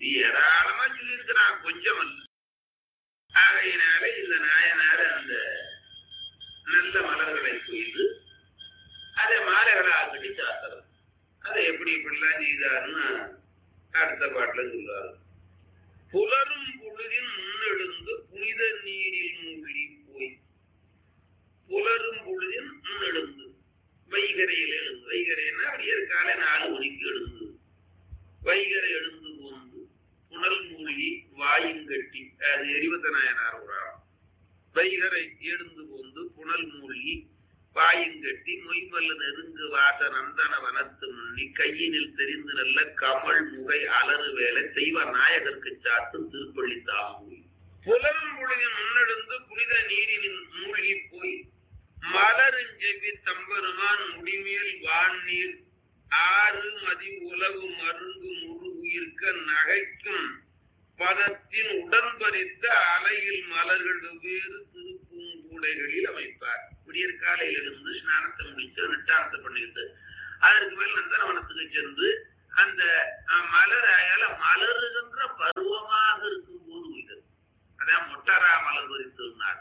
ஏராளமா சொல்லியிருக்கிறான் கொஞ்சம் அல்ல ஆகையினால இந்த நாயனார் அந்த நல்ல மலர்களை கொய்து அதை மாலைகளாக கட்டி சாத்துறது அதை எப்படி இப்படிலாம் செய்தாருன்னு அடுத்த பாட்டுல சொல்றாரு புலரும் பொழுதின் முன்னெழுந்து புனித நீரில் மூழ்கி போய் புலரும் பொழுதின் முன்னெழுந்து வைகரையில் எழுந்து வைகரைன்னா அப்படியே காலை நாலு மணிக்கு எழுந்து வைகரை எழுந்து போந்து புனல் மூழ்கி வாயும் கட்டி அது எரிவத்த நாயனார் உராம் வைகரை எழுந்து போந்து புனல் மூழ்கி வாயுங்கட்டி மொய்மல்ல நெருங்கு வாச நந்தன வனத்து முன்னி கையினில் தெரிந்து நல்ல கமல் முகை அலறு வேலை செய்வ நாயகருக்கு சாத்தும் திருப்பள்ளி தாமூய் புலரும் பொழுதின் முன்னெடுந்து புனித நீரில் மூழ்கி போய் மலருஞ்செவி தம்பெருமான் முடிமேல் வான்நீர் ஆறு மதி உலகு மருங்கு முருகுயிர்க்க நகைக்கும் பதத்தின் உடன்பறித்த அலையில் மலர்கள் வேறு திருப்பூங்கூடைகளில் அமைப்பார் விடியற் காலையில் இருந்து ஸ்நானத்தை முடித்து நிட்டானத்தை பண்ணிட்டு அதற்கு மேல் நந்தனவனத்துக்கு சென்று அந்த அஹ், மலர் அயல மலருகின்ற பருவமாக இருக்கும் போது உயிர் அதான் மொட்டரா மலர் பறித்துனார்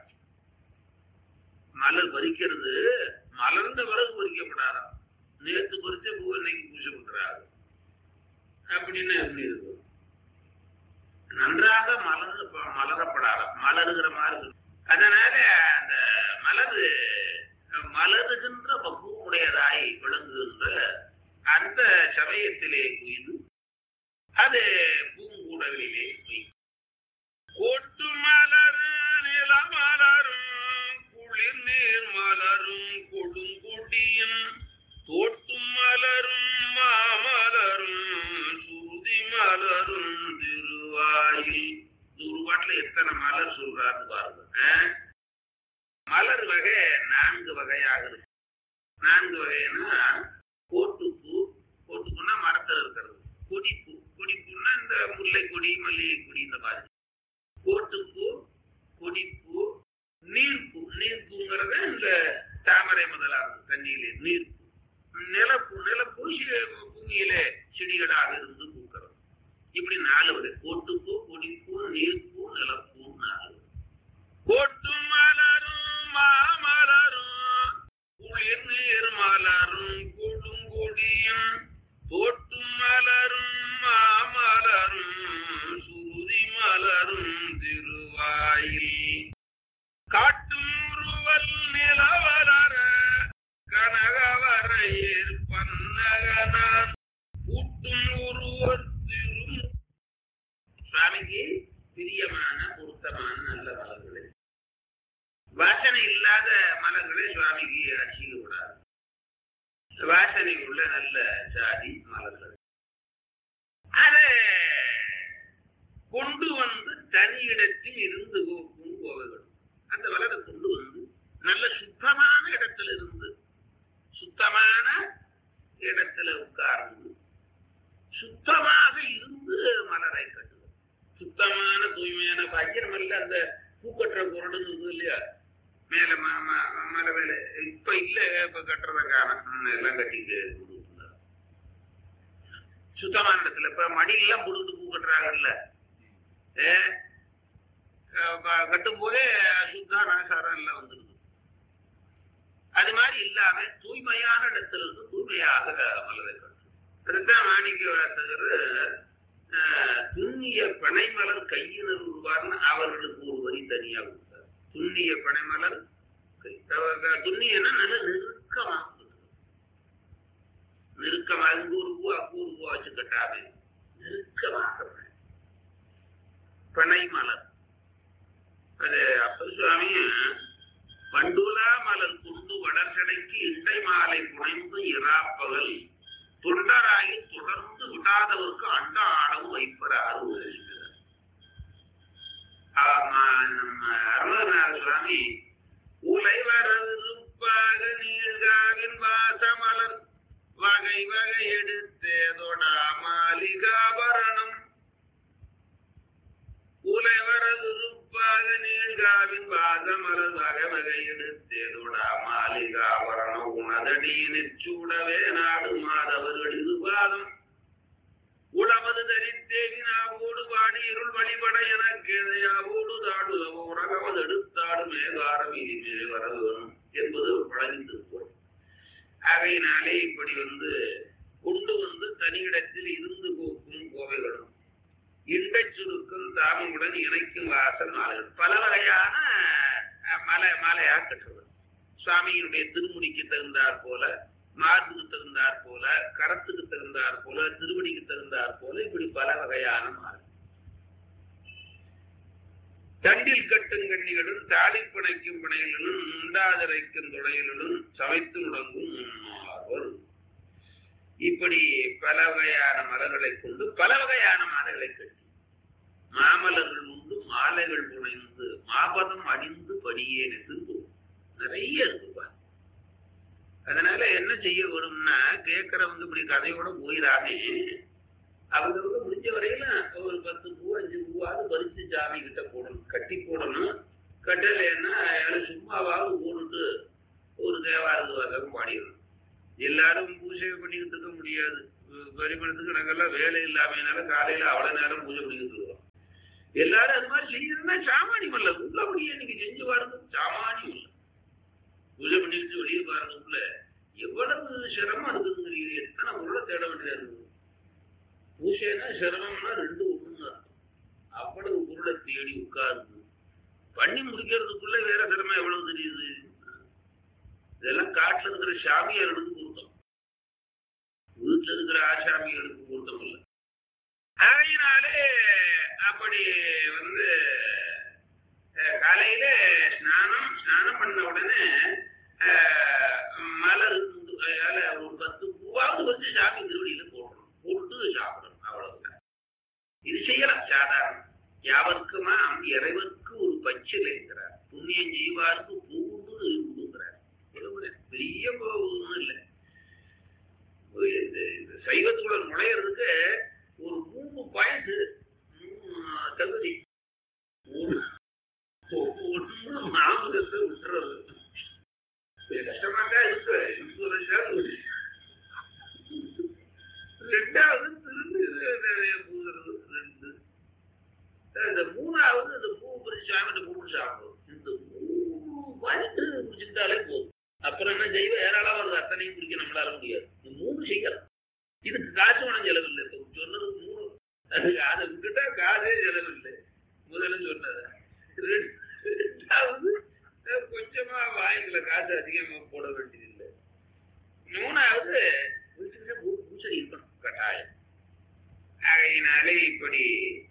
மலர் பறிக்கிறது மலர்ந்த பிறகு பறிக்கப்படாதாம் நேத்து பறிச்ச பூ இன்னைக்கு பூஜை பண்றாரு அப்படின்னு எப்படி இருக்கும் நன்றாக மலர் மலரப்படாதாம் மலருகிற மாதிரி இருக்கும் அதனால அந்த மலர் மலருகின்ற பக்குவமுடையதாய் விளங்குகின்ற அந்த சமயத்திலே குய்து அது பூங்கூடலிலே குய்து கொட்டு மலரு நில மலரும் குளிர் நீர் மலரும் கொடுங்குடியும் தோட்டும் மலரும் மாமலரும் சுருதி மலரும் திருவாயில் துருவாட்டில் எத்தனை மலர் சொல்றாரு பாருங்க ஆ? மலர் வகை நான்கு வகையாக இருக்கு நான்கு வகைன்னா கோட்டுப்பூ கோட்டுப்பூன்னா மரத்தில் இருக்கிறது கொடிப்பூ கொடிப்பூன்னா இந்த முல்லை கொடி மல்லிகை கொடி இந்த மாதிரி கோட்டுப்பூ கொடிப்பூ நீர்ப்பூ நீர்ப்பூங்கிறத இந்த தாமரை முதலானது தண்ணியிலே நீர்ப்பூ நிலப்பூ நிலப்பூ சி- பூமியிலே செடிகளாக இருந்து பூக்கிறது இப்படி நாலு வகை கோட்டுப்பூ கொடிப்பூ நீர்ப்பூ நிலப்பூ நாலு கோட்டு மலரும் மாமலரும் குளிர் நீர் மலரும் கொடுங்கொடியும் தோட்டு மலரும் மாமலரும் சுருதி மலரும் திருவாயில் காட்டும் உருவல் நிலவலர கனகவரையர் பன்னகனான் கூட்டும் ஒருவர் திரும் சுவாமிக்கு பிரியமான பொருத்தமான நல்ல மலர்களை வாசனை இல்லாத மலர்களை சுவாமிக்கு அடிச்சுக்க கூடாது வாசனை உள்ள நல்ல ஜாதி மலர்கள் அதை கொண்டு வந்து தனி இடத்தில் இருந்து போக்கும் கோவைகள் அந்த மலரை கொண்டு வந்து நல்ல சுத்தமான இடத்துல இருந்து சுத்தமான இடத்துல உட்கார்ந்து சுத்தமாக இருந்து மலரை கட்டுவது சுத்தமான தூய்மையான பாக்கியம் அல்ல அந்த பூக்கட்டுற குரடுன்னு இருக்குது இல்லையா மேல ம- ம- மலை மேல இப்ப இல்ல இப்ப கட்டுறத காரணம் எல்லாம் கட்டிட்டு கொடுத்துருந்தாங்க. சுத்தமான இடத்துல இப்ப மடியெல்லாம் போட்டுட்டு பூ கட்டுறாங்கல்ல ஏ, அஹ் ப- கட்டும் போதே சுத்தா நாசாரம் எல்லாம் வந்துருது அது மாதிரி இல்லாம தூய்மையான இடத்துல இருந்து தூய்மையாக மலரை கட்டும் அதுதான் மாணிக்க வாசகர் ஆஹ், துண்ணிய பனைமலர் கையினர் உருவார்னு அவர்களுக்கு ஒரு வரி தனியா கொடுத்தார் துண்ணிய பனைமலர் கை அவர்கள் துண்ணியன்னா நல்ல நெருக்கமா இருக்குது. நெருக்கமா இங்கு ஒரு பூ அங்கு ஒரு பூ வச்சு கட்டாம நெருக்கமாக பனை. பனைமலர் அது அப்பர் சுவாமி பண்டுலா மலர் கொண்டு வளர்ச்சடைக்கு இண்டை மாலை புனைந்து இராப்பகல் தொண்டராகி தொடர்ந்து விடாதவருக்கு அண்ட ஆடவும் வைப்பர் ஆறு நம்ம அருணநாத சுவாமி உலை வரவிருப்பாக நீழ்காவின் வாசமலர் வகை வகை எடுத்தேதொடா மாளிகாபரணம் உலை வரவிருப்பாக நீழ்காவின் வாசமலர் வகை வகை எடுத்தேதொடா மாளிகாபரணம் உனதடி நிற்சூடவே நாடு மாதவர்கள் இருபாதம் உளமது தரித்தேவினாவோடு வாடி இருள் வழிபட என கேதையாவோடு தாடு உறகமது எடுத்தாடு மேகாரம் இனிமே வர வேணும் என்பது ஒரு பழகிந்திருப்போம் ஆகையினாலே இப்படி வந்து கொண்டு வந்து தனியிடத்தில் இருந்து போக்கும் கோவைகளும் இண்டச் சுருக்கும் தாமமுடன் இணைக்கும் வாசல் மாலைகள் பல வகையான அஹ், மலை மாலையா கட்டுவது சுவாமியினுடைய திருமுடிக்கு தகுந்தாற் போல மார்புக்கு தகுந்தாற் போல கரத்துக்கு தகுந்தாற் போல திருவடிக்கு தகுந்தாற் போல இப்படி பல வகையான மாலை தண்டில் கட்டும் கண்ணிகளும் தாலி பிணைக்கும் பிணைகளிலும் உண்டாதரைக்கும் துணைகளிலும் சமைத்து முடங்கும் முன்னார்கள் இப்படி பல வகையான மலர்களை கொண்டு பல வகையான மாலைகளை கட்டி மாமலர்கள் உண்டு மாலைகள் புனைந்து மாபதம் அணிந்து படியேன்னு திருப்பூர் நிறைய இருக்குப்பா அதனால என்ன செய்ய வரும்னா கேட்கறவங்க இப்படி கதையோட போயிடாமே அவங்களுக்கு முடிஞ்ச வரையில ஒரு பத்து பூ அஞ்சு பூவாவது பறிச்சு சாமி கிட்ட போடணும் கட்டி போடணும் கட்டலைன்னா யாரும் சும்மாவாவது போட்டுட்டு ஒரு தேவாரது வசம் பாடிடணும் எல்லாரும் பூஜை பண்ணிக்கிட்டு இருக்க முடியாது பரிமளத்துக்கு நாங்கெல்லாம் வேலை இல்லாமனால காலையில அவ்வளவு நேரம் பூஜை பண்ணிக்கிட்டு இருக்கோம் எல்லாரும் அது மாதிரி செய்யறதுன்னா சாமானியம் இல்ல உள்ளபடியே நீங்க செஞ்சு பாருங்க சாமானியம் இல்ல பூஜை பண்ணிட்டு வெளியே பாருங்க உள்ள எவ்வளவு சிரமம் இருக்குதுங்கிறீங்க எத்தனை பொருளை தேட வேண்டியதா இருக்குது பூஜைனா சிரமம்னா ரெண்டு ஒண்ணுங்க அவ்வளவு பொருளை தேடி உட்கார்ந்து பண்ணி முடிக்கிறதுக்குள்ள வேற சிரமம் எவ்வளவு தெரியுது இதெல்லாம் காட்டுல இருக்கிற சாமியார்களுக்கு பொருத்தம் வீட்டுல இருக்கிற ஆசாமிகளுக்கு பொருத்தம் இல்லை ஆகையினாலே அப்படி வந்து அஹ், காலையில ஸ்நானம் ஸ்நானம் பண்ண உடனே அஹ், மலர் இருந்து, அதனால ஒரு பத்து பூவாவது வச்சு சாமி திருவடியில போடணும் போட்டு சாப்பிடணும் அவ்வளவுதான் இது செய்யலாம் சாதாரணம் யாவர்க்குமாம் இறைவருக்கு ஒரு பச்சில் இருக்கிறார் புண்ணியம் செய்வாருக்கு பூண்டு கொடுக்கிறார் பெரிய ஒன்றும் இல்லை இந்த இந்த சைவத்துக்குள்ள நுழையிறதுக்கு ஒரு மூணு பாயிண்ட் தகுதி ஒன்று நாமதத்தை விட்டுறது இது கஷ்டமா தான் இருக்கு இன்சூரன்ஸ் ரெண்டாவது திருந்து பூதுறது ரெண்டு இந்த மூணாவது இந்த பூ பறிச்சு சாமிட்டு பூ சாப்பிடும் இந்த மூணு பாயிண்ட் குடிச்சுட்டாலே போதும் அப்புறம் என்ன செய்வோம் ஏராளம் வருது அத்தனையும் குடிக்க நம்மளால முடியாது இந்த மூணு செய்யலாம் இதுக்கு காசு பணம் செலவில்லை இப்போ சொன்னதுக்கு மூணு அதுக்கு அதை விட்டுட்டா காசே செலவில்லை முதல்ல சொன்னது ரெண்டு- ரெண்டாவது அஹ், கொஞ்சமா வாய்க்குல காசு அதிகமா போட வேண்டியதில்லை மூணாவது வீட்டுல பூ- பூசை இருக்கணும் கட்டாயம் ஆகையினாலே இப்படி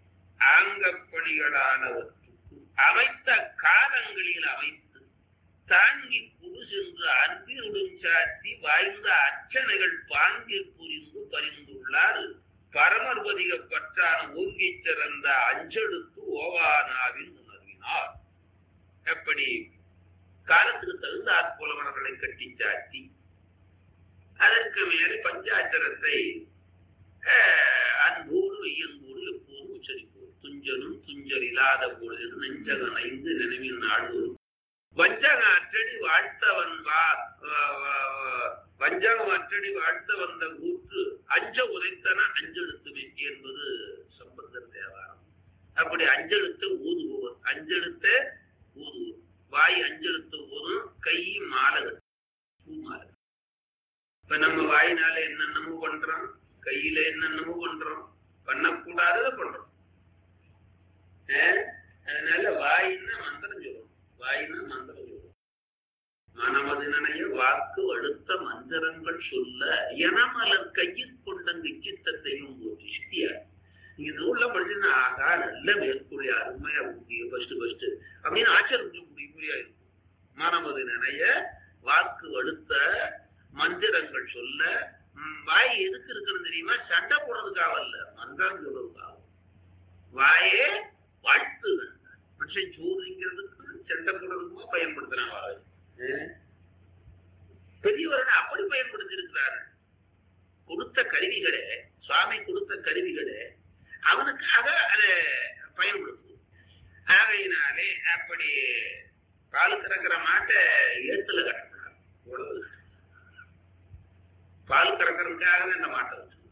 ஆங்கப்பணிகளானவற்றுக்கு அமைத்த காலங்களில் அமைத்து தாங்கி குரு சென்று அன்பினுடன் சாத்தி வாய்ந்த அர்ச்சனைகள் பாங்கில் புரிந்து பரிந்துள்ளார் பரமர்பதிக பற்றான ஓங்கிச் சிறந்த அஞ்செடுத்து ஓவானாவின் உணர்வினார் எப்படி காலத்துக்கு தகுந்த ஆத்போலவனங்களை கட்டி சாத்தி அதற்கு மேலே பஞ்சாச்சரத்தை அஹ், அன்போடு வெய்யன்போடு எப்போதும் உச்சரிப்போம் துஞ்சனும் துஞ்சல் இல்லாத பொழுது நெஞ்சகன் ஐந்து நினைவில் நாடுவோம் வஞ்சக அற்றடி வாழ்த்தவன் வா வ- வ- வஞ்சகம் அற்றடி வாழ்த்த வந்த கூற்று அஞ்ச உதைத்தன அஞ்செழுத்துமே என்பது சம்பந்தர் தேவாரம் அப்படி அஞ்செழுத்த ஊதுபவர் அஞ்செழுத்த ஊதுவோர் வாய் அஞ்செழுத்த ஓதும் கை மாலகர் பூ மாலை இப்ப நம்ம வாயினால என்னென்னமோ பண்றோம் கையில என்னென்னமோ பண்றோம் பண்ணக்கூடாததை பண்றோம் அஹ்? அதனால வாயின்னா மந்திரம் சொல்லும் வாயின்னா மந்திரம் சொல்லும் மனமது நினைய வாக்கு அடுத்த மந்திரங்கள் சொல்ல எனமலர் கையில் கொண்டங்கு சித்தத்தையும் போட்டு சித்தியா நீங்க நூல்ல படிச்சுன்னா ஆகா நல்ல மேற்கூறி அருமையா முக்கியம் ஃபர்ஸ்ட் ஃபர்ஸ்ட் அப்படின்னு ஆச்சரிச்சு முடியா இருக்கும் மனமது நினைய வாக்கு அடுத்த மந்திரங்கள் சொல்ல ம், வாய் எதுக்கு இருக்குன்னு தெரியுமா சண்டை போடுறதுக்காக இல்ல மந்திரம் சொல்றதுக்காக வாயே வாழ்த்துகள் மனுஷன் சூதுங்கிறதுக்கு சண்டை போடுறதுக்குமா பயன்படுத்துறான் வாய் ஏன்? பெரியவர்கள் அப்படி பயன்படுத்தி இருக்கிறார்கள் கொடுத்த கருவிகளே சுவாமி கொடுத்த கருவிகளே அவனுக்காக அதை பயன்படுத்தும் ஆகையினாலே அப்படி பால் கறக்கிற மாட்டை ஏத்துல கட்டக்கூடாது அவ்வளவு. பால் கறக்கிறதுக்காக இந்த மாட்டை வச்சு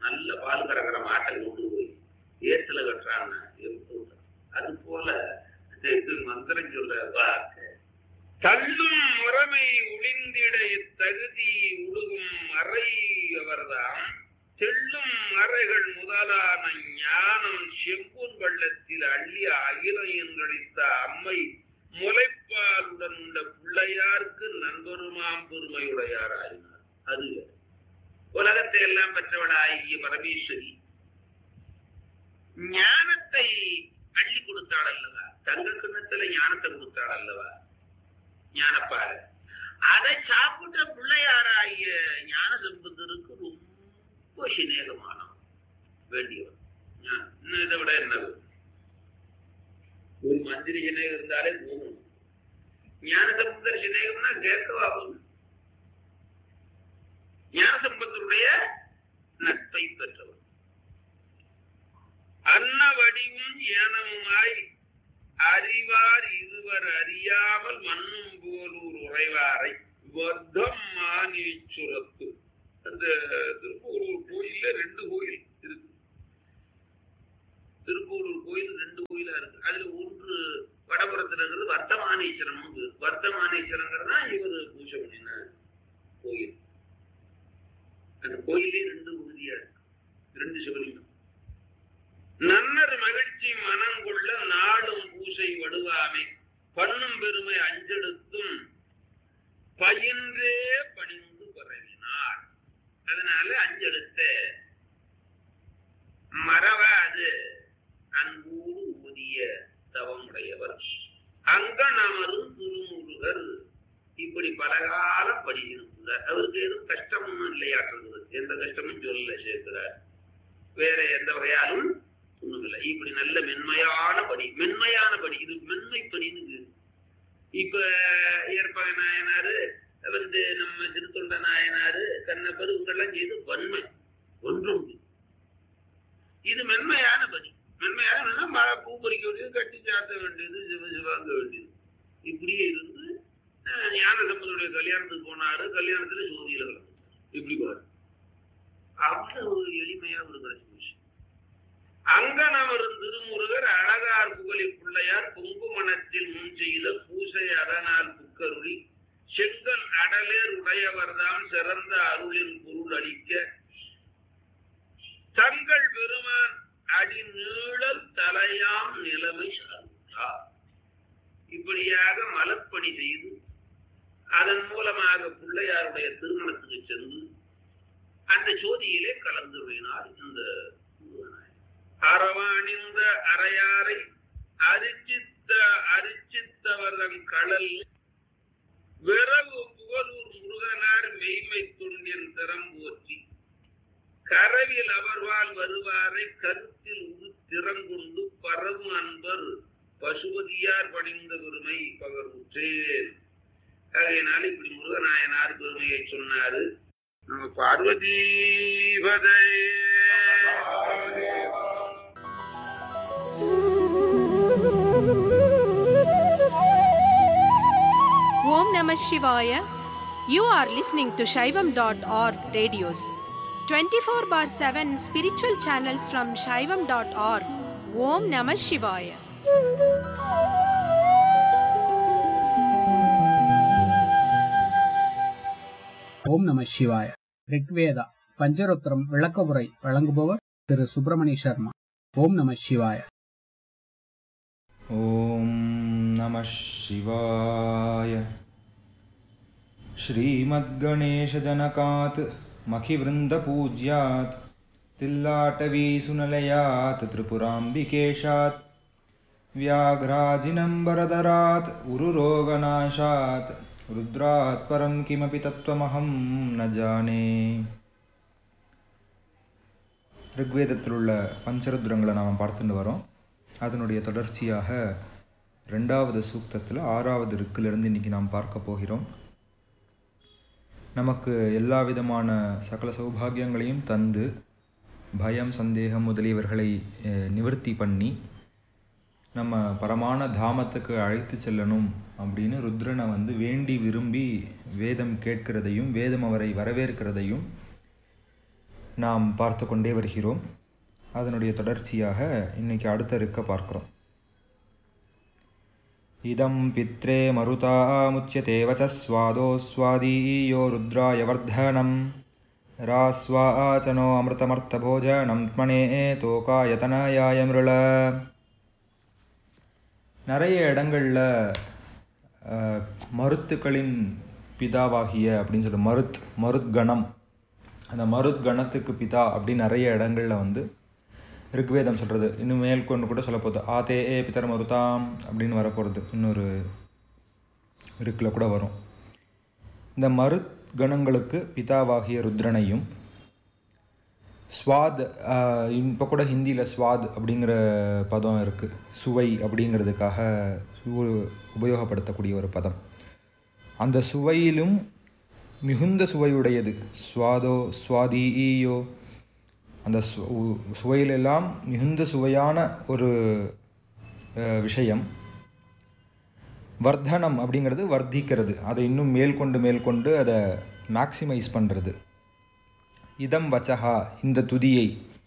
நல்ல பால் கறக்கிற மாட்டை கொண்டு போய் ஏத்துல கட்டுறான்னா எப்படி அது போல இது மந்திரம் சொல்ற வாக்கு தள்ளும் முறைமை உளிந்திட இத்தகுதி உழுகும் அறை அவர்தாம் தெள்ளும் அறைகள் முதலான ஞானம் செம்பூன் வெள்ளத்தில் அள்ளிய அகிலம் என்றளித்த அம்மை முளைப்பாலுடன் உள்ள பிள்ளையாருக்கு நண்பருமாம் பெருமையுடையாராயினார் அது உலகத்தை எல்லாம் பெற்றவளாகிய பரமேஸ்வரி ஞானத்தை அள்ளி கொடுத்தாள் அல்லவா தங்க கிண்ணத்துல ஞானத்தை கொடுத்தாள் அல்லவா ஞானப்பாறை அதை சாப்பிட்ட பிள்ளையாராகிய ஞான சம்பந்தருக்கு ரொம்ப சிநேகமானவன் வேண்டியவன் இன்னும் இதை விட என்ன ஒரு மந்திரி சிநேகம் இருந்தாலே போகும் ஞான சம்பந்தர் சிநேகம்னா கேட்கவாகும் ஞான சம்பந்தருடைய நட்பை பெற்றவன் அன்ன வடிவும் ஏனமுமாய் அறிவார் இருவர் அறியாமல் மண்ணும் போலூர் உறைவாரை வர்த்தம் மானீச்சுரத்து அந்த திருப்பூரூர் கோயில்ல ரெண்டு கோயில் இருக்கு திருப்பூரூர் கோயில் ரெண்டு கோயிலா இருக்கு அதுல ஒன்று வடபுறத்துல இருக்கிறது வர்த்தமானீஸ்வரம் வர்த்தமானீஸ்வரங்கிறது தான் இவர் பூஜை பண்ணின கோயில் அந்த கோயிலே ரெண்டு உறுதியா இருக்கு ரெண்டு சிவலிங்கம் நன்னர் மகிழ்ச்சி மனம் கொள்ள நாடும் பூசை வடுவாமை பண்ணும் பெருமை அஞ்செடுத்தும் பயின்றே பணிந்து பரவினார் அதனால அஞ்செடுத்த மறவாது அன்பூடு ஊதிய தவமுடையவர் அங்க நமரும் திருமுருகர் இப்படி பலகாலம் படிக்கிறார் அவருக்கு எதுவும் கஷ்டமும் இல்லையாற்றுறது எந்த கஷ்டமும் சொல்ல சேர்க்கிறார் வேற எந்த வகையாலும் ஒண்ணுமில்லை இப்படி நல்ல மென்மையான பணி மென்மையான பணி இது மென்மை பணின்னு இப்ப ஏற்பக நாயனாரு வந்து நம்ம திருத்தொண்ட நாயனாரு கண்ணப்பர் இவங்கெல்லாம் செய்து வன்மை ஒன்றும் இது மென்மையான பணி மென்மையான மழை பூ பறிக்க வேண்டியது கட்டி சாத்த வேண்டியது சிவ சிவாங்க வேண்டியது இப்படியே இருந்து ஞான சம்பந்தனுடைய கல்யாணத்துக்கு போனாரு கல்யாணத்துல ஜோதியில கலந்து இப்படி பாரு அவ்வளவு எளிமையா ஒரு கிடைச்ச விஷயம் அங்கனவரும் திருமுருகர் அழகார் புகழி பிள்ளையார் பொங்குமணத்தில் முன் செய்த பூசை அதனால் புக்கருளி செங்கல் அடலேர் உடையவர்தான் சிறந்த அருளின் பொருள் அளிக்க தங்கள் பெருமான் அடி நீழல் தலையாம் நிலைமை சார்ந்தார் இப்படியாக மலப்பணி செய்து அதன் மூலமாக பிள்ளையாருடைய திருமணத்துக்கு சென்று அந்த ஜோதியிலே கலந்து வினார் இந்த அறவாணிந்த அறையாரை அரிச்சித்த அரிச்சித்தவர்தன் கடல் விரவு புகழூர் முருகனார் மெய்மை துண்டின் திறம் போற்றி கரவில் அவர்வால் வருவாரை கருத்தில் உரு திறங்குண்டு பரவு அன்பர் பசுபதியார் பணிந்த பெருமை பகர்வுற்றேன் அதனால இப்படி முருகநாயனார் பெருமையை சொன்னாரு நம்ம பார்வதீபதே Om Namah Shivaya. You are listening to Shaivam.org radios. 24 bar 7 spiritual channels from Shaivam.org. Om Namah Shivaya. ஓம் நம சிவாய ரிக்வேதா பஞ்சரோத்திரம் விளக்க உரை வழங்குபவர் திரு சுப்பிரமணிய சர்மா ஓம் நம சிவாய ॐ नमः शिवाय श्रीमद्गणेशजनकात् मखिवृन्दपूज्यात् तिल्लाटवीसुनलयात् त्रिपुराम्बिकेशात् व्याघ्राजिनम्बरधरात् उरुरोगनाशात् रुद्रात् परं किमपि तत्त्वमहं न जाने ரிக்வேதத்தில் உள்ள பஞ்சருத்ரங்களை நாம் பார்த்துட்டு வரோம் அதனுடைய தொடர்ச்சியாக ரெண்டாவது சூக்தத்தில் ஆறாவது ரிக்கிலிருந்து இன்னைக்கு நாம் பார்க்க போகிறோம் நமக்கு எல்லா விதமான சகல சௌபாகியங்களையும் தந்து பயம் சந்தேகம் முதலியவர்களை அஹ், நிவர்த்தி பண்ணி நம்ம பரமான தாமத்துக்கு அழைத்து செல்லணும் அப்படின்னு ருத்ரனை வந்து வேண்டி விரும்பி வேதம் கேட்கிறதையும் வேதம் அவரை வரவேற்கிறதையும் நாம் பார்த்து கொண்டே வருகிறோம் அதனுடைய தொடர்ச்சியாக இன்னைக்கு அடுத்த இருக்க பார்க்கிறோம் இதம் பித்ரே மருதாமுச்சியதே வச்சஸ்வாதோஸ்வாதீயோ ருத்ராய வர்தனம் ராஸ்வாச்சனோ அமிர்தமர்த்தபோஜனம் த்மனே தோகாயதனயாய மிருள நிறைய இடங்கள்ல அஹ், மருத்துக்களின் பிதாவாகிய அப்படின்னு சொல்லி மருத் மருத் கணம் அந்த மருத் கணத்துக்கு பிதா அப்படின்னு நிறைய இடங்கள்ல வந்து ரிக்வேதம் சொல்றது இன்னும் மேற்கொண்டு கூட சொல்ல போகுது ஆதே ஏ பிதர் மருதாம் அப்படின்னு வரப்போறது இன்னொரு இருக்குல கூட வரும் இந்த மருத் கணங்களுக்கு பிதாவாகிய ருத்ரனையும் ஸ்வாத் ஆஹ் இப்போ கூட ஹிந்தியில் ஸ்வாத் அப்படிங்கிற பதம் இருக்கு சுவை அப்படிங்கிறதுக்காக சு- உபயோகப்படுத்தக்கூடிய ஒரு பதம் அந்த சுவையிலும் மிகுந்த சுவையுடையது ஸ்வாதோ ஸ்வாதீயோ அந்த சு- உ- சுவையிலெல்லாம் மிகுந்த சுவையான ஒரு அஹ், விஷயம் வர்த்தனம் அப்படிங்கிறது வர்த்திக்கிறது அதை இன்னும் மேல்கொண்டு மேல்கொண்டு அதை மேக்சிமைஸ் பண்றது இதம் வச்சகா இந்த துதியை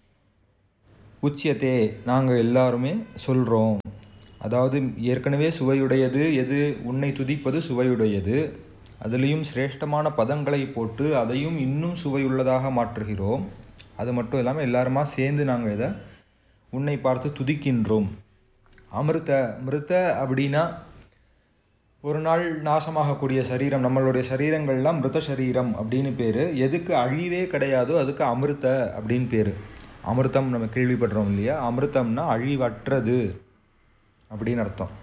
உச்சியத்தே நாங்கள் எல்லாருமே சொல்றோம் அதாவது ஏற்கனவே சுவையுடையது எது உன்னை துதிப்பது சுவையுடையது அதுலேயும் சிரேஷ்டமான பதங்களை போட்டு அதையும் இன்னும் சுவையுள்ளதாக மாற்றுகிறோம் அது மட்டும் இல்லாமல் எல்லாருமா சேர்ந்து நாங்கள் இதை உன்னை பார்த்து துதிக்கின்றோம் அமிர்த மிருத அப்படின்னா ஒரு நாள் நாசமாகக்கூடிய சரீரம் நம்மளுடைய சரீரங்கள்லாம் மிருத சரீரம் அப்படின்னு பேரு எதுக்கு அழிவே கிடையாதோ அதுக்கு அமிர்த அப்படின்னு பேரு அமிர்தம் நம்ம கேள்விப்படுறோம் இல்லையா அமிர்தம்னா அழிவற்றது அப்படின்னு அர்த்தம்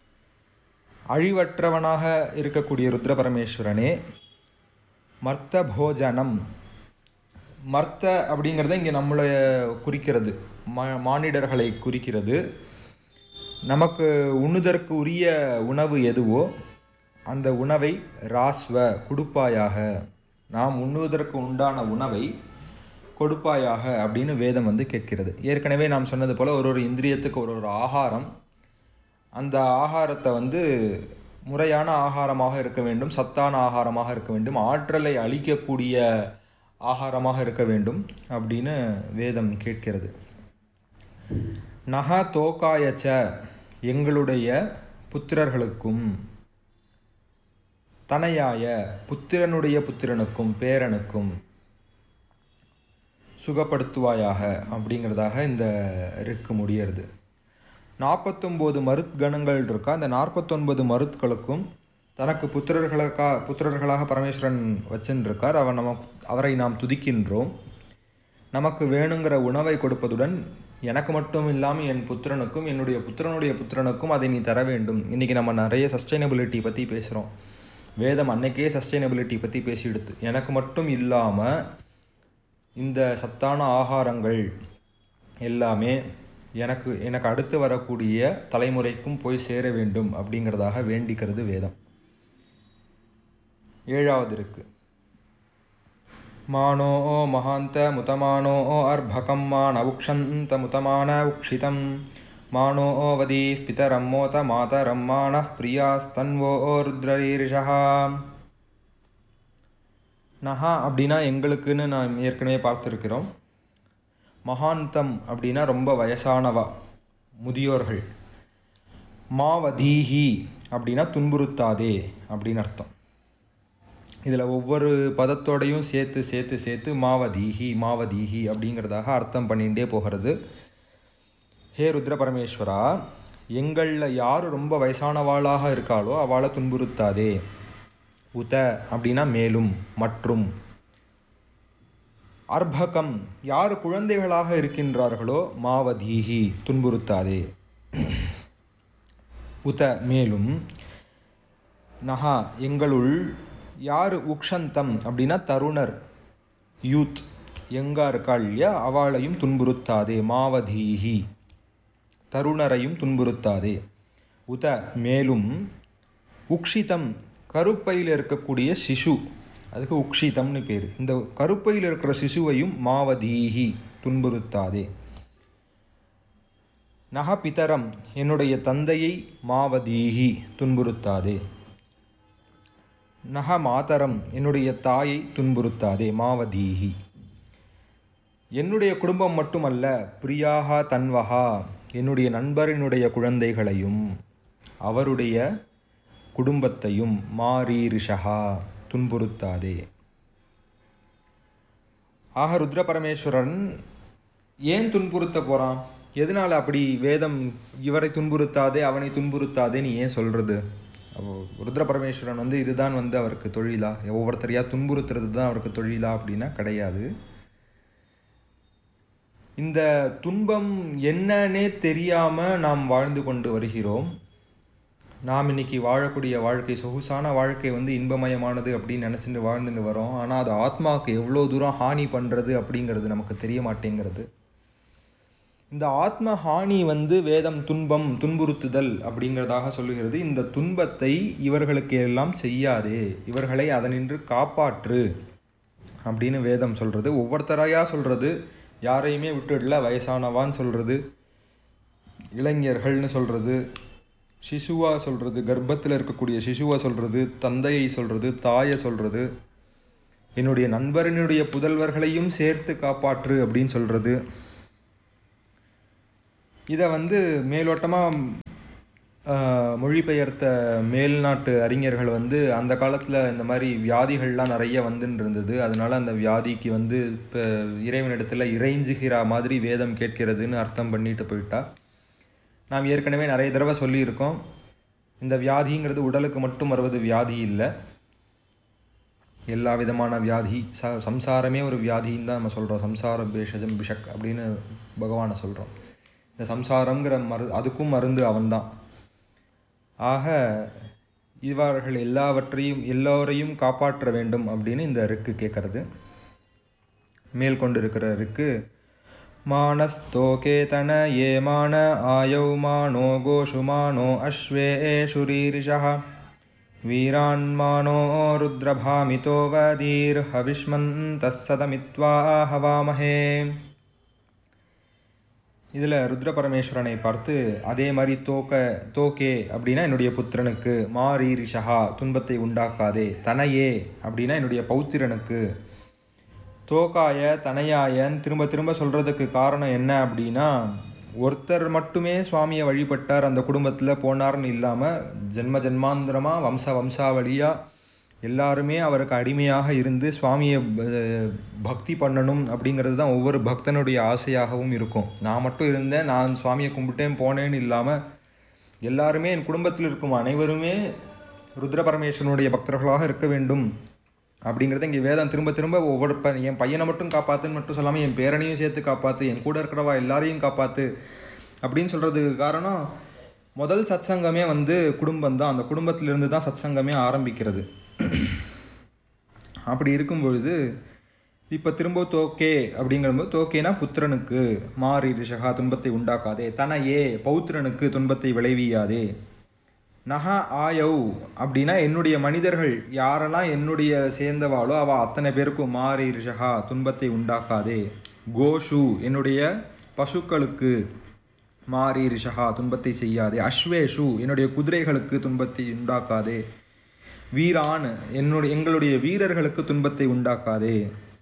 அழிவற்றவனாக இருக்கக்கூடிய ருத்ர பரமேஸ்வரனே மர்த்த போஜனம் மர்த்த அப்படிங்கிறத இங்கே நம்மளை குறிக்கிறது மா மானிடர்களை குறிக்கிறது நமக்கு உண்ணுதற்கு உரிய உணவு எதுவோ அந்த உணவை ராஸ்வ கொடுப்பாயாக நாம் உண்ணுவதற்கு உண்டான உணவை கொடுப்பாயாக அப்படின்னு வேதம் வந்து கேட்கிறது ஏற்கனவே நாம் சொன்னது போல ஒரு ஒரு இந்திரியத்துக்கு ஒரு ஒரு ஆகாரம் அந்த ஆகாரத்தை வந்து முறையான ஆகாரமாக இருக்க வேண்டும் சத்தான ஆகாரமாக இருக்க வேண்டும் ஆற்றலை அளிக்கக்கூடிய ஆகாரமாக இருக்க வேண்டும் அப்படின்னு வேதம் கேட்கிறது நக தோக்காயச்ச எங்களுடைய புத்திரர்களுக்கும் தனையாய புத்திரனுடைய புத்திரனுக்கும் பேரனுக்கும் சுகப்படுத்துவாயாக அப்படிங்கிறதாக இந்த ரிக்கு முடியறது நாற்பத்தொம்போது மருத்கணங்கள் இருக்கா அந்த நாற்பத்தொன்பது மருத்களுக்கும் தனக்கு புத்திரர்களுக்கா புத்திரர்களாக பரமேஸ்வரன் வச்சுருக்கார் அவர் நம்ம அவரை நாம் துதிக்கின்றோம் நமக்கு வேணுங்கிற உணவை கொடுப்பதுடன் எனக்கு மட்டும் இல்லாமல் என் புத்திரனுக்கும் என்னுடைய புத்திரனுடைய புத்திரனுக்கும் அதை நீ தர வேண்டும் இன்னைக்கு நம்ம நிறைய சஸ்டைனபிலிட்டி பற்றி பேசுகிறோம் வேதம் அன்னைக்கே சஸ்டைனபிலிட்டி பற்றி பேசிடுது எனக்கு மட்டும் இல்லாமல் இந்த சத்தான ஆகாரங்கள் எல்லாமே எனக்கு எனக்கு அடுத்து வரக்கூடிய தலைமுறைக்கும் போய் சேர வேண்டும் அப்படிங்கிறதாக வேண்டிக்கிறது வேதம் ஏழாவது இருக்கு மானோ மகாந்த முதமானோ அர்பகம் மான உக்ஷந்த முதமான உக்ஷிதம் மானோ வதி பிதரம் மோத மாதரம் மான பிரியாஸ்தன்வோ ருத்ரரீரிஷா நஹா அப்படின்னா எங்களுக்குன்னு நாம் ஏற்கனவே பார்த்துருக்கிறோம் மகாந்தம் அப்படின்னா ரொம்ப வயசானவா முதியோர்கள் மாவதீஹி அப்படின்னா துன்புறுத்தாதே அப்படின்னு அர்த்தம் இதில் ஒவ்வொரு பதத்தோடையும் சேர்த்து சேர்த்து சேர்த்து மாவதீஹி மாவதீஹி அப்படிங்கிறதாக அர்த்தம் பண்ணிகிட்டே போகிறது ஹே ருத்ர பரமேஸ்வரா எங்களில் யார் ரொம்ப வயசானவாளாக இருக்காளோ அவளை துன்புறுத்தாதே உத அப்படின்னா மேலும் மற்றும் அர்பகம் யார் குழந்தைகளாக இருக்கின்றார்களோ மாவதீஹி துன்புறுத்தாதே உத மேலும் நகா எங்களுள் யார் உக்ஷந்தம் அப்படின்னா தருணர் யூத் எங்கா இருக்காள் இல்லையா அவளையும் துன்புறுத்தாதே மாவதீஹி தருணரையும் துன்புறுத்தாதே உத மேலும் உக்ஷிதம் கருப்பையில் இருக்கக்கூடிய சிசு அதுக்கு உக்ஷிதம்னு பேர் இந்த கருப்பையில் இருக்கிற சிசுவையும் மாவதீஹி துன்புறுத்தாதே நக பிதரம் என்னுடைய தந்தையை மாவதீஹி துன்புறுத்தாதே நக மாதரம் என்னுடைய தாயை துன்புறுத்தாதே மாவதீஹி என்னுடைய குடும்பம் மட்டுமல்ல பிரியாகா தன்வகா என்னுடைய நண்பரினுடைய குழந்தைகளையும் அவருடைய குடும்பத்தையும் மாரி ரிஷகா துன்புறுத்தாதே ஆக ருத்ர பரமேஸ்வரன் ஏன் துன்புறுத்த போறான் எதனால அப்படி வேதம் இவரை துன்புறுத்தாதே அவனை துன்புறுத்தாதே நீ ஏன் சொல்றது அப்போ ருத்ர பரமேஸ்வரன் வந்து இதுதான் வந்து அவருக்கு தொழிலா ஒவ்வொருத்தரையா துன்புறுத்துறது தான் அவருக்கு தொழிலா அப்படின்னா கிடையாது இந்த துன்பம் என்னன்னே தெரியாம நாம் வாழ்ந்து கொண்டு வருகிறோம் நாம் இன்னைக்கு வாழக்கூடிய வாழ்க்கை சொகுசான வாழ்க்கை வந்து இன்பமயமானது அப்படின்னு நினைச்சிட்டு வாழ்ந்துட்டு வரோம் ஆனா அது ஆத்மாவுக்கு எவ்வளவு தூரம் ஹானி பண்றது அப்படிங்கிறது நமக்கு தெரிய மாட்டேங்கிறது இந்த ஆத்ம ஹானி வந்து வேதம் துன்பம் துன்புறுத்துதல் அப்படிங்கிறதாக சொல்லுகிறது இந்த துன்பத்தை இவர்களுக்கு எல்லாம் செய்யாதே இவர்களை அதனின்று காப்பாற்று அப்படின்னு வேதம் சொல்றது ஒவ்வொருத்தரையா சொல்றது யாரையுமே விட்டுடல வயசானவான்னு சொல்றது இளைஞர்கள்னு சொல்றது சிசுவா சொல்றது கர்ப்பத்தில் இருக்கக்கூடிய சிசுவா சொல்றது தந்தையை சொல்றது தாயை சொல்றது என்னுடைய நண்பரினுடைய புதல்வர்களையும் சேர்த்து காப்பாற்று அப்படின்னு சொல்றது இதை வந்து மேலோட்டமாக மொழிபெயர்த்த மேல்நாட்டு அறிஞர்கள் வந்து அந்த காலத்தில் இந்த மாதிரி வியாதிகள்லாம் நிறைய வந்துன்னு இருந்தது அதனால அந்த வியாதிக்கு வந்து இப்போ இறைவனிடத்தில் இறைஞ்சுகிற மாதிரி வேதம் கேட்கிறதுன்னு அர்த்தம் பண்ணிட்டு போயிட்டா நாம் ஏற்கனவே நிறைய தடவை சொல்லியிருக்கோம் இந்த வியாதிங்கிறது உடலுக்கு மட்டும் வருவது வியாதி இல்லை எல்லா விதமான வியாதி ச சம்சாரமே ஒரு வியாதின்னு தான் நம்ம சொல்கிறோம் சம்சார பேஷஜம் பிஷக் அப்படின்னு பகவானை சொல்கிறோம் இந்த சம்சாரங்கிற மரு அதுக்கும் மருந்து அவன்தான் ஆக இவர்கள் எல்லாவற்றையும் எல்லோரையும் காப்பாற்ற வேண்டும் அப்படின்னு இந்த ரிக்கு கேட்கறது மேல் கொண்டு இருக்கிற ரிக்கு मानस्तोकेतन ये मान आयौ मानो गोषुमानो अश्वेषुरीरिषः वीरान्मानो रुद्रभामितो वदीर्हविष्मन्तः सदमित्वा हवामहे இதில் ருத்ர பரமேஸ்வரனை பார்த்து அதே மாதிரி தோக்க தோக்கே அப்படின்னா என்னுடைய புத்திரனுக்கு மாரி ரிஷகா துன்பத்தை உண்டாக்காதே தனையே அப்படின்னா என்னுடைய பௌத்திரனுக்கு தோக்காய தனையாயன் திரும்ப திரும்ப சொல்றதுக்கு காரணம் என்ன அப்படின்னா ஒருத்தர் மட்டுமே சுவாமியை வழிபட்டார் அந்த குடும்பத்தில் போனார்னு இல்லாமல் ஜென்ம ஜென்மாந்திரமா வம்ச வம்சாவளியா எல்லாருமே அவருக்கு அடிமையாக இருந்து சுவாமியை பக்தி பண்ணணும் அப்படிங்கிறது தான் ஒவ்வொரு பக்தனுடைய ஆசையாகவும் இருக்கும் நான் மட்டும் இருந்தேன் நான் சுவாமியை கும்பிட்டேன் போனேன்னு இல்லாமல் எல்லாருமே என் குடும்பத்தில் இருக்கும் அனைவருமே ருத்ர பரமேஸ்வரனுடைய பக்தர்களாக இருக்க வேண்டும் அப்படிங்கிறத இங்கே வேதம் திரும்ப திரும்ப ஒவ்வொரு ப என் பையனை மட்டும் காப்பாத்துன்னு மட்டும் சொல்லாமல் என் பேரனையும் சேர்த்து காப்பாத்து என் கூட இருக்கிறவா எல்லாரையும் காப்பாத்து அப்படின்னு சொல்றதுக்கு காரணம் முதல் சத்சங்கமே வந்து குடும்பம் தான் அந்த குடும்பத்திலிருந்து தான் சத்சங்கமே ஆரம்பிக்கிறது அப்படி இருக்கும் பொழுது இப்போ திரும்ப தோக்கே அப்படிங்கிறபோது தோக்கேனா புத்திரனுக்கு மாறி ரிஷகா துன்பத்தை உண்டாக்காதே தனையே பௌத்திரனுக்கு துன்பத்தை விளைவியாதே நக ஆயவ் அப்படின்னா என்னுடைய மனிதர்கள் யாரெல்லாம் என்னுடைய சேர்ந்தவாளோ அவ அத்தனை பேருக்கும் மாறி ரிஷகா துன்பத்தை உண்டாக்காதே கோஷு என்னுடைய பசுக்களுக்கு மாறி ரிஷகா துன்பத்தை செய்யாதே அஸ்வேஷு என்னுடைய குதிரைகளுக்கு துன்பத்தை உண்டாக்காதே வீரான் என்னுடைய எங்களுடைய வீரர்களுக்கு துன்பத்தை உண்டாக்காதே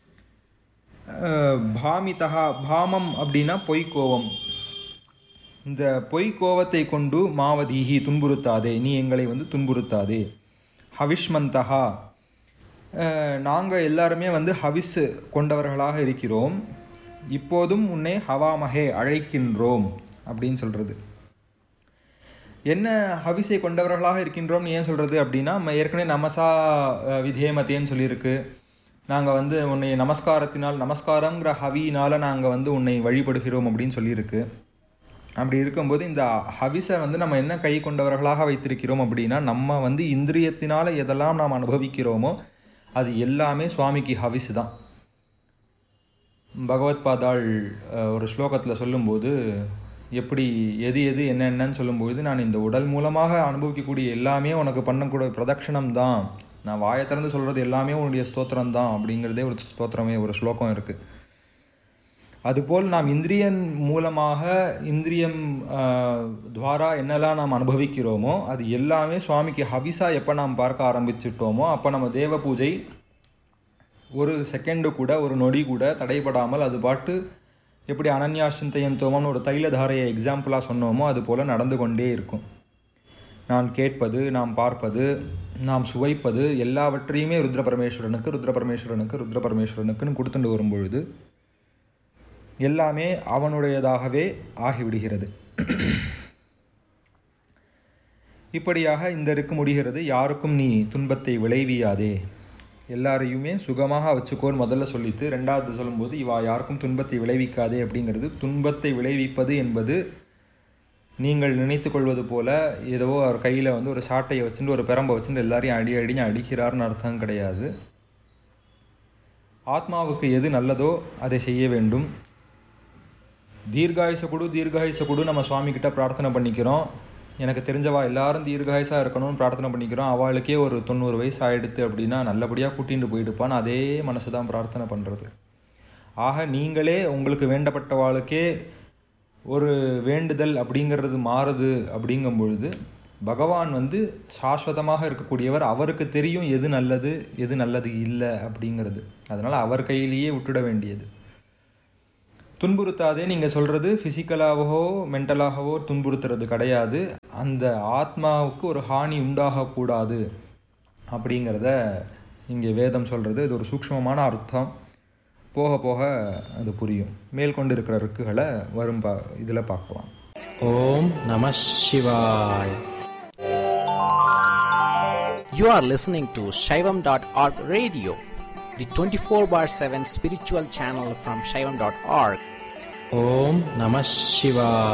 பாமிதகா பாமம் அப்படின்னா பொய்க்கோவம் இந்த பொய் கோவத்தை கொண்டு மாவதீகி துன்புறுத்தாதே நீ எங்களை வந்து துன்புறுத்தாதே ஹவிஷ்மந்தகா நாங்கள் எல்லாருமே வந்து ஹவிஸ் கொண்டவர்களாக இருக்கிறோம் இப்போதும் உன்னை ஹவாமகே அழைக்கின்றோம் அப்படின்னு சொல்றது என்ன ஹவிஸை கொண்டவர்களாக இருக்கின்றோம்னு ஏன் சொல்றது அப்படின்னா நம்ம ஏற்கனவே நமசா விதேமத்தேன்னு சொல்லியிருக்கு நாங்கள் வந்து உன்னை நமஸ்காரத்தினால் நமஸ்காரங்கிற ஹவியினால நாங்கள் வந்து உன்னை வழிபடுகிறோம் அப்படின்னு சொல்லியிருக்கு அப்படி இருக்கும்போது இந்த ஹவிஸை வந்து நம்ம என்ன கை கொண்டவர்களாக வைத்திருக்கிறோம் அப்படின்னா நம்ம வந்து இந்திரியத்தினால எதெல்லாம் நாம் அனுபவிக்கிறோமோ அது எல்லாமே சுவாமிக்கு ஹவிஸ் தான் பகவத் பாதாள் ஒரு ஸ்லோகத்தில் சொல்லும்போது எப்படி எது எது என்னென்னன்னு சொல்லும்போது நான் இந்த உடல் மூலமாக அனுபவிக்கக்கூடிய எல்லாமே உனக்கு பண்ணக்கூடிய பிரதட்சணம் தான் நான் வாயை திறந்து சொல்றது எல்லாமே உன்னுடைய ஸ்தோத்திரம் தான் அப்படிங்கிறதே ஒரு ஸ்தோத்திரமே ஒரு ஸ்லோகம் இருக்கு அதுபோல் நாம் இந்திரியன் மூலமாக இந்திரியம் துவாரா என்னெல்லாம் நாம் அனுபவிக்கிறோமோ அது எல்லாமே சுவாமிக்கு ஹவிசா எப்போ நாம் பார்க்க ஆரம்பிச்சிட்டோமோ அப்போ நம்ம தேவ பூஜை ஒரு செகண்டு கூட ஒரு நொடி கூட தடைபடாமல் அது பாட்டு எப்படி அனன்யாஷ்டிந்தயந்தோமம்னு ஒரு தைலதாரையை எக்ஸாம்பிளாக சொன்னோமோ அது போல் நடந்து கொண்டே இருக்கும் நான் கேட்பது நாம் பார்ப்பது நாம் சுவைப்பது எல்லாவற்றையுமே ருத்ர பரமேஸ்வரனுக்கு ருத்ர பரமேஸ்வரனுக்கு ருத்ர பரமேஸ்வரனுக்குன்னு கொடுத்துட்டு வரும்பொழுது எல்லாமே அவனுடையதாகவே ஆகிவிடுகிறது இப்படியாக இந்த இருக்கு முடிகிறது யாருக்கும் நீ துன்பத்தை விளைவியாதே எல்லாரையுமே சுகமாக வச்சுக்கோன்னு முதல்ல சொல்லித்து ரெண்டாவது சொல்லும்போது இவா யாருக்கும் துன்பத்தை விளைவிக்காதே அப்படிங்கிறது துன்பத்தை விளைவிப்பது என்பது நீங்கள் நினைத்து கொள்வது போல ஏதோ அவர் கையில் வந்து ஒரு சாட்டையை வச்சுட்டு ஒரு பெரம்பை வச்சுட்டு எல்லாரையும் அடி அடின்னு அடிக்கிறார்னு அர்த்தம் கிடையாது ஆத்மாவுக்கு எது நல்லதோ அதை செய்ய வேண்டும் தீர்காயுச கொடு தீர்காயுச கொடு நம்ம சுவாமி கிட்ட பிரார்த்தனை பண்ணிக்கிறோம் எனக்கு தெரிஞ்சவா எல்லாரும் தீர்காயுசா இருக்கணும்னு பிரார்த்தனை பண்ணிக்கிறோம் அவளுக்கே ஒரு தொண்ணூறு வயசு ஆயிடுத்து அப்படின்னா நல்லபடியாக கூட்டிட்டு போயிடுப்பான்னு அதே மனசு தான் பிரார்த்தனை பண்ணுறது ஆக நீங்களே உங்களுக்கு வேண்டப்பட்டவாளுக்கே ஒரு வேண்டுதல் அப்படிங்கிறது மாறுது அப்படிங்கும் பொழுது பகவான் வந்து சாஸ்வதமாக இருக்கக்கூடியவர் அவருக்கு தெரியும் எது நல்லது எது நல்லது இல்லை அப்படிங்கிறது அதனால அவர் கையிலேயே விட்டுட வேண்டியது துன்புறுத்தாதே நீங்க சொல்றது பிசிக்கலாகவோ மென்டலாகவோ துன்புறுத்துறது கிடையாது அந்த ஆத்மாவுக்கு ஒரு ஹானி உண்டாகக்கூடாது அப்படிங்கிறத இங்கே வேதம் சொல்றது இது ஒரு சூக்ஷ்மமான அர்த்தம் போக போக அது புரியும் மேல் கொண்டு இருக்கிற ருக்குகளை வரும் பா இதில் பார்க்கலாம் ஓம் நம சிவாய் You are listening to Shaivam.org radio, the 24 bar 7 spiritual channel from Shaivam.org. Om Namah Shivaya.